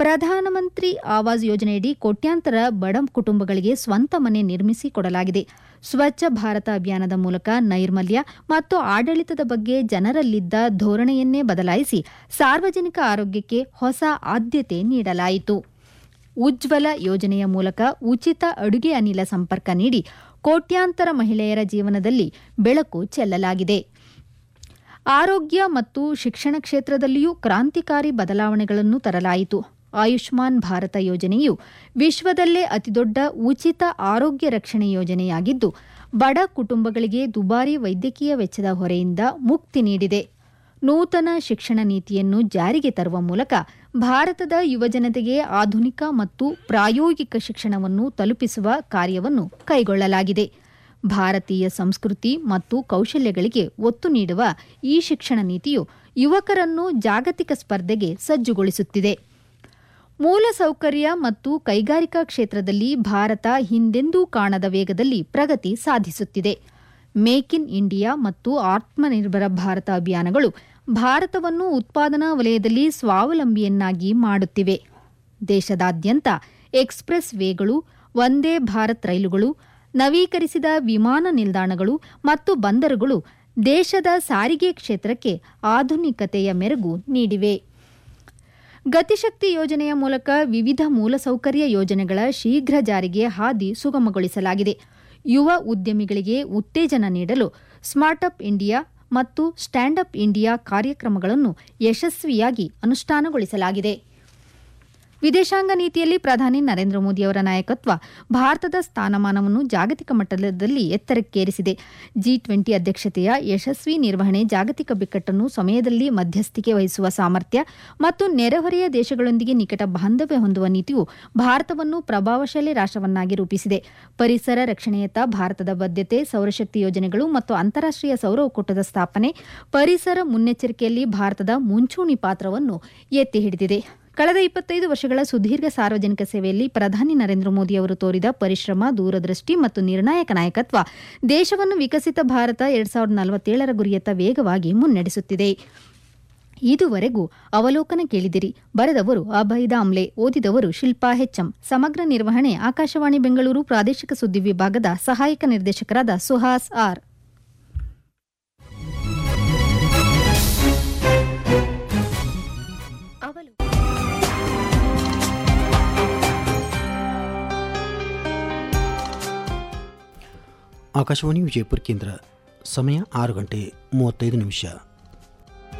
ಪ್ರಧಾನಮಂತ್ರಿ ಆವಾಸ್ ಯೋಜನೆಯಡಿ ಕೋಟ್ಯಾಂತರ ಬಡ ಕುಟುಂಬಗಳಿಗೆ ಸ್ವಂತ ಮನೆ ನಿರ್ಮಿಸಿ ಕೊಡಲಾಗಿದೆ ಸ್ವಚ್ಛ ಭಾರತ ಅಭಿಯಾನದ ಮೂಲಕ ನೈರ್ಮಲ್ಯ ಮತ್ತು ಆಡಳಿತದ ಬಗ್ಗೆ ಜನರಲ್ಲಿದ್ದ ಧೋರಣೆಯನ್ನೇ ಬದಲಾಯಿಸಿ ಸಾರ್ವಜನಿಕ ಆರೋಗ್ಯಕ್ಕೆ ಹೊಸ ಆದ್ಯತೆ ನೀಡಲಾಯಿತು ಉಜ್ವಲ ಯೋಜನೆಯ ಮೂಲಕ ಉಚಿತ ಅಡುಗೆ ಅನಿಲ ಸಂಪರ್ಕ ನೀಡಿ ಕೋಟ್ಯಾಂತರ ಮಹಿಳೆಯರ ಜೀವನದಲ್ಲಿ ಬೆಳಕು ಚೆಲ್ಲಲಾಗಿದೆ ಆರೋಗ್ಯ ಮತ್ತು ಶಿಕ್ಷಣ ಕ್ಷೇತ್ರದಲ್ಲಿಯೂ ಕ್ರಾಂತಿಕಾರಿ ಬದಲಾವಣೆಗಳನ್ನು ತರಲಾಯಿತು ಆಯುಷ್ಮಾನ್ ಭಾರತ ಯೋಜನೆಯು ವಿಶ್ವದಲ್ಲೇ ಅತಿದೊಡ್ಡ ಉಚಿತ ಆರೋಗ್ಯ ರಕ್ಷಣೆ ಯೋಜನೆಯಾಗಿದ್ದು ಬಡ ಕುಟುಂಬಗಳಿಗೆ ದುಬಾರಿ ವೈದ್ಯಕೀಯ ವೆಚ್ಚದ ಹೊರೆಯಿಂದ ಮುಕ್ತಿ ನೀಡಿದೆ ನೂತನ ಶಿಕ್ಷಣ ನೀತಿಯನ್ನು ಜಾರಿಗೆ ತರುವ ಮೂಲಕ ಭಾರತದ ಯುವಜನತೆಗೆ ಆಧುನಿಕ ಮತ್ತು ಪ್ರಾಯೋಗಿಕ ಶಿಕ್ಷಣವನ್ನು ತಲುಪಿಸುವ ಕಾರ್ಯವನ್ನು ಕೈಗೊಳ್ಳಲಾಗಿದೆ ಭಾರತೀಯ ಸಂಸ್ಕೃತಿ ಮತ್ತು ಕೌಶಲ್ಯಗಳಿಗೆ ಒತ್ತು ನೀಡುವ ಈ ಶಿಕ್ಷಣ ನೀತಿಯು ಯುವಕರನ್ನು ಜಾಗತಿಕ ಸ್ಪರ್ಧೆಗೆ ಸಜ್ಜುಗೊಳಿಸುತ್ತಿದೆ ಮೂಲಸೌಕರ್ಯ ಮತ್ತು ಕೈಗಾರಿಕಾ ಕ್ಷೇತ್ರದಲ್ಲಿ ಭಾರತ ಹಿಂದೆಂದೂ ಕಾಣದ ವೇಗದಲ್ಲಿ ಪ್ರಗತಿ ಸಾಧಿಸುತ್ತಿದೆ ಮೇಕ್ ಇನ್ ಇಂಡಿಯಾ ಮತ್ತು ಆತ್ಮನಿರ್ಭರ ಭಾರತ ಅಭಿಯಾನಗಳು ಭಾರತವನ್ನು ಉತ್ಪಾದನಾ ವಲಯದಲ್ಲಿ ಸ್ವಾವಲಂಬಿಯನ್ನಾಗಿ ಮಾಡುತ್ತಿವೆ ದೇಶದಾದ್ಯಂತ ಎಕ್ಸ್ಪ್ರೆಸ್ ವೇಗಳು ಒಂದೇ ಭಾರತ್ ರೈಲುಗಳು ನವೀಕರಿಸಿದ ವಿಮಾನ ನಿಲ್ದಾಣಗಳು ಮತ್ತು ಬಂದರುಗಳು ದೇಶದ ಸಾರಿಗೆ ಕ್ಷೇತ್ರಕ್ಕೆ ಆಧುನಿಕತೆಯ ಮೆರುಗು ನೀಡಿವೆ ಗತಿಶಕ್ತಿ ಯೋಜನೆಯ ಮೂಲಕ ವಿವಿಧ ಮೂಲಸೌಕರ್ಯ ಯೋಜನೆಗಳ ಶೀಘ್ರ ಜಾರಿಗೆ ಹಾದಿ ಸುಗಮಗೊಳಿಸಲಾಗಿದೆ ಯುವ ಉದ್ಯಮಿಗಳಿಗೆ ಉತ್ತೇಜನ ನೀಡಲು ಸ್ಮಾರ್ಟ್ಅಪ್ ಇಂಡಿಯಾ ಮತ್ತು ಸ್ಟ್ಯಾಂಡ್ ಅಪ್ ಇಂಡಿಯಾ ಕಾರ್ಯಕ್ರಮಗಳನ್ನು ಯಶಸ್ವಿಯಾಗಿ ಅನುಷ್ಠಾನಗೊಳಿಸಲಾಗಿದೆ ವಿದೇಶಾಂಗ ನೀತಿಯಲ್ಲಿ ಪ್ರಧಾನಿ ನರೇಂದ್ರ ಮೋದಿಯವರ ನಾಯಕತ್ವ ಭಾರತದ ಸ್ಥಾನಮಾನವನ್ನು ಜಾಗತಿಕ ಮಟ್ಟದಲ್ಲಿ ಎತ್ತರಕ್ಕೇರಿಸಿದೆ ಜಿ ಟ್ವೆಂಟಿ ಅಧ್ಯಕ್ಷತೆಯ ಯಶಸ್ವಿ ನಿರ್ವಹಣೆ ಜಾಗತಿಕ ಬಿಕ್ಕಟ್ಟನ್ನು ಸಮಯದಲ್ಲಿ ಮಧ್ಯಸ್ಥಿಕೆ ವಹಿಸುವ ಸಾಮರ್ಥ್ಯ ಮತ್ತು ನೆರೆಹೊರೆಯ ದೇಶಗಳೊಂದಿಗೆ ನಿಕಟ ಬಾಂಧವ್ಯ ಹೊಂದುವ ನೀತಿಯು ಭಾರತವನ್ನು ಪ್ರಭಾವಶಾಲಿ ರಾಷ್ಟವನ್ನಾಗಿ ರೂಪಿಸಿದೆ ಪರಿಸರ ರಕ್ಷಣೆಯತ್ತ ಭಾರತದ ಬದ್ಧತೆ ಸೌರಶಕ್ತಿ ಯೋಜನೆಗಳು ಮತ್ತು ಅಂತಾರಾಷ್ಟೀಯ ಸೌರ ಒಕ್ಕೂಟದ ಸ್ಥಾಪನೆ ಪರಿಸರ ಮುನ್ನೆಚ್ಚರಿಕೆಯಲ್ಲಿ ಭಾರತದ ಮುಂಚೂಣಿ ಪಾತ್ರವನ್ನು ಎತ್ತಿ ಹಿಡಿದಿದೆ ಕಳೆದ ಇಪ್ಪತ್ತೈದು ವರ್ಷಗಳ ಸುದೀರ್ಘ ಸಾರ್ವಜನಿಕ ಸೇವೆಯಲ್ಲಿ ಪ್ರಧಾನಿ ನರೇಂದ್ರ ಮೋದಿ ಅವರು ತೋರಿದ ಪರಿಶ್ರಮ ದೂರದೃಷ್ಟಿ ಮತ್ತು ನಿರ್ಣಾಯಕ ನಾಯಕತ್ವ ದೇಶವನ್ನು ವಿಕಸಿತ ಭಾರತ ಎರಡ್ ಸಾವಿರದ ನಲವತ್ತೇಳರ ಗುರಿಯತ್ತ ವೇಗವಾಗಿ ಮುನ್ನಡೆಸುತ್ತಿದೆ ಇದುವರೆಗೂ ಅವಲೋಕನ ಕೇಳಿದಿರಿ ಬರೆದವರು ಅಭಯ್ ದಾಮ್ಲೆ ಓದಿದವರು ಶಿಲ್ಪಾ ಹೆಚ್ಎಂ ಸಮಗ್ರ ನಿರ್ವಹಣೆ ಆಕಾಶವಾಣಿ ಬೆಂಗಳೂರು ಪ್ರಾದೇಶಿಕ ಸುದ್ದಿ ವಿಭಾಗದ ಸಹಾಯಕ ನಿರ್ದೇಶಕರಾದ ಸುಹಾಸ್ ಆರ್ ಆಕಾಶವಾಣಿ ವಿಜಯಪುರ ಕೇಂದ್ರ ಸಮಯ ಆರು ಗಂಟೆ ಮೂವತ್ತೈದು ನಿಮಿಷ